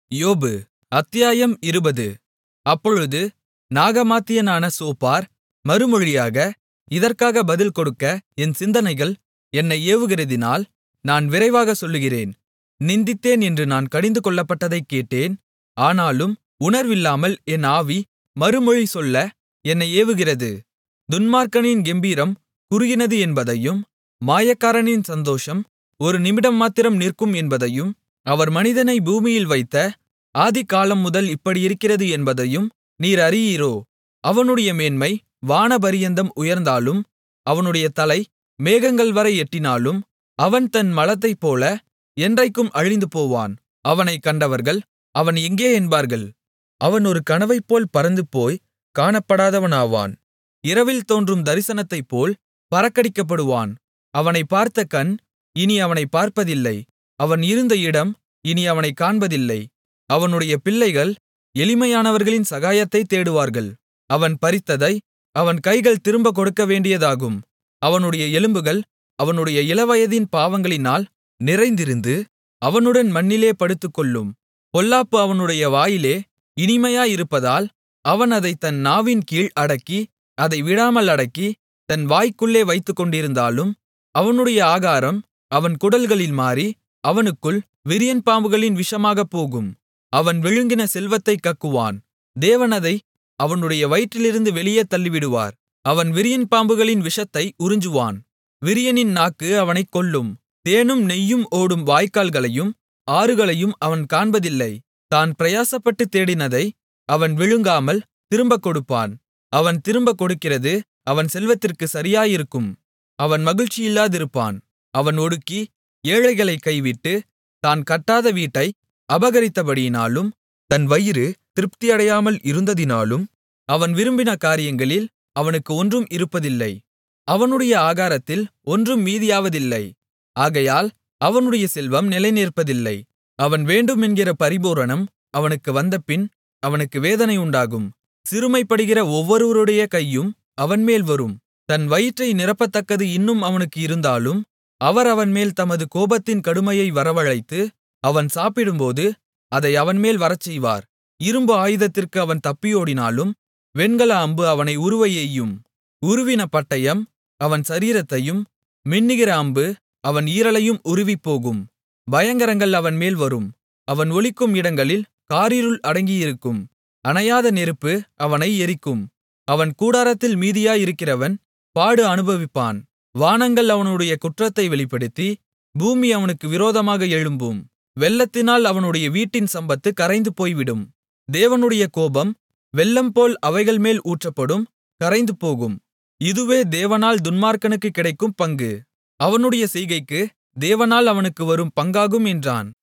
யோபு அத்தியாயம் இருபது அப்பொழுது நாகமாத்தியனான சோப்பார் மறுமொழியாக இதற்காக பதில் கொடுக்க என் சிந்தனைகள் என்னை ஏவுகிறதினால் நான் விரைவாகச் சொல்லுகிறேன் நிந்தித்தேன் என்று நான் கடிந்துகொள்ளப்பட்டதைக் கேட்டேன் ஆனாலும் உணர்வில்லாமல் என் ஆவி மறுமொழி சொல்ல என்னை ஏவுகிறது துன்மார்க்கனின் கெம்பீரம் குறுகினது என்பதையும் மாயக்காரனின் சந்தோஷம் ஒரு நிமிடம் மாத்திரம் நிற்கும் என்பதையும் அவர் மனிதனை பூமியில் வைத்த ஆதிகாலம் முதல் இப்படியிருக்கிறது என்பதையும் நீர் அறியீரோ அவனுடைய மேன்மை வானபரியந்தம் உயர்ந்தாலும் அவனுடைய தலை மேகங்கள்வரை எட்டினாலும் அவன் தன் மலத்தைப்போல என்றைக்கும் அழிந்துபோவான் அவனைக் கண்டவர்கள் அவன் எங்கே என்பார்கள் அவன் ஒரு கனவைப்போல் பறந்துபோய் காணப்படாதவனாவான் இரவில் தோன்றும் தரிசனத்தைப்போல் பறக்கடிக்கப்படுவான் அவனைப் பார்த்த கண் இனி அவனைப் பார்ப்பதில்லை அவன் இருந்த இடம் இனி அவனைக் காண்பதில்லை அவனுடைய பிள்ளைகள் எளிமையானவர்களின் சகாயத்தைத் தேடுவார்கள் அவன் பறித்ததை அவன் கைகள் திரும்பக் கொடுக்கவேண்டியதாகும் அவனுடைய எலும்புகள் அவனுடைய இளவயதின் பாவங்களினால் நிறைந்திருந்து அவனுடன் மண்ணிலே படுத்துக்கொள்ளும் பொல்லாப்பு அவனுடைய வாயிலே இனிமையாயிருப்பதால் அவன் அதைத் தன் நாவின் கீழ் அடக்கி அதை விடாமல் அடக்கி தன் வாய்க்குள்ளே வைத்துக்கொண்டிருந்தாலும் அவனுடைய ஆகாரம் அவன் குடல்களில் மாறி அவனுக்குள் விரியன்பாம்புகளின் விஷமாகப் போகும் அவன் விழுங்கின செல்வத்தைக் கக்குவான் தேவன் அதை அவனுடைய வயிற்றிலிருந்து வெளியே தள்ளிவிடுவார் அவன் விரியன்பாம்புகளின் விஷத்தை உறிஞ்சுவான் விரியனின் நாக்கு அவனைக் கொல்லும் தேனும் நெய்யும் ஓடும் வாய்க்கால்களையும் ஆறுகளையும் அவன் காண்பதில்லை தான் பிரயாசப்பட்டுத் தேடினதை அவன் விழுங்காமல் திரும்பக் கொடுப்பான் அவன் திரும்பக் கொடுக்கிறது அவன் செல்வத்திற்கு சரியாயிருக்கும் அவன் மகிழ்ச்சியில்லாதிருப்பான் அவன் ஒடுக்கி ஏழைகளைக் கைவிட்டு தான் கட்டாத வீட்டை அபகரித்தபடியினாலும் தன் வயிறு திருப்தியடையாமல் இருந்ததினாலும் அவன் விரும்பின காரியங்களில் அவனுக்கு ஒன்றும் இருப்பதில்லை அவனுடைய ஆகாரத்தில் ஒன்றும் மீதியாவதில்லை ஆகையால் அவனுடைய செல்வம் நிலைநிற்பதில்லை அவன் வேண்டுமென்கிற பரிபூரணம் அவனுக்கு வந்தபின் அவனுக்கு வேதனை உண்டாகும் சிறுமைப்படுகிற ஒவ்வொருவருடைய கையும் அவன்மேல் வரும் தன் வயிற்றை நிரப்பத்தக்கது இன்னும் அவனுக்கு இருந்தாலும் அவர் அவன்மேல் தமது கோபத்தின் கடுமையை வரவழைத்து அவன் சாப்பிடும்போது அதை அவன்மேல் வரச்செய்வார் இரும்பு ஆயுதத்திற்கு அவன் தப்பியோடினாலும் வெண்கல அம்பு அவனை உருவ எய்யும் உருவின பட்டயம் அவன் சரீரத்தையும் மின்னுகிற அம்பு அவன் ஈரலையும் உருவிப்போகும் பயங்கரங்கள் அவன்மேல் வரும் அவன் ஒளிக்கும் இடங்களில் காரிருள் அடங்கியிருக்கும் அணையாத நெருப்பு அவனை எரிக்கும் அவன் கூடாரத்தில் மீதியாயிருக்கிறவன் பாடு அனுபவிப்பான் வானங்கள் அவனுடைய குற்றத்தை வெளிப்படுத்தி பூமி அவனுக்கு விரோதமாக எழும்பும் வெள்ளத்தினால் அவனுடைய வீட்டின் சம்பத்து கரைந்து போய்விடும் தேவனுடைய கோபம் வெள்ளம்போல் அவைகள்மேல் ஊற்றப்படும் கரைந்து போகும் இதுவே தேவனால் துன்மார்க்கனுக்கு கிடைக்கும் பங்கு அவனுடைய செய்கைக்கு தேவனால் அவனுக்கு வரும் பங்காகும் என்றான்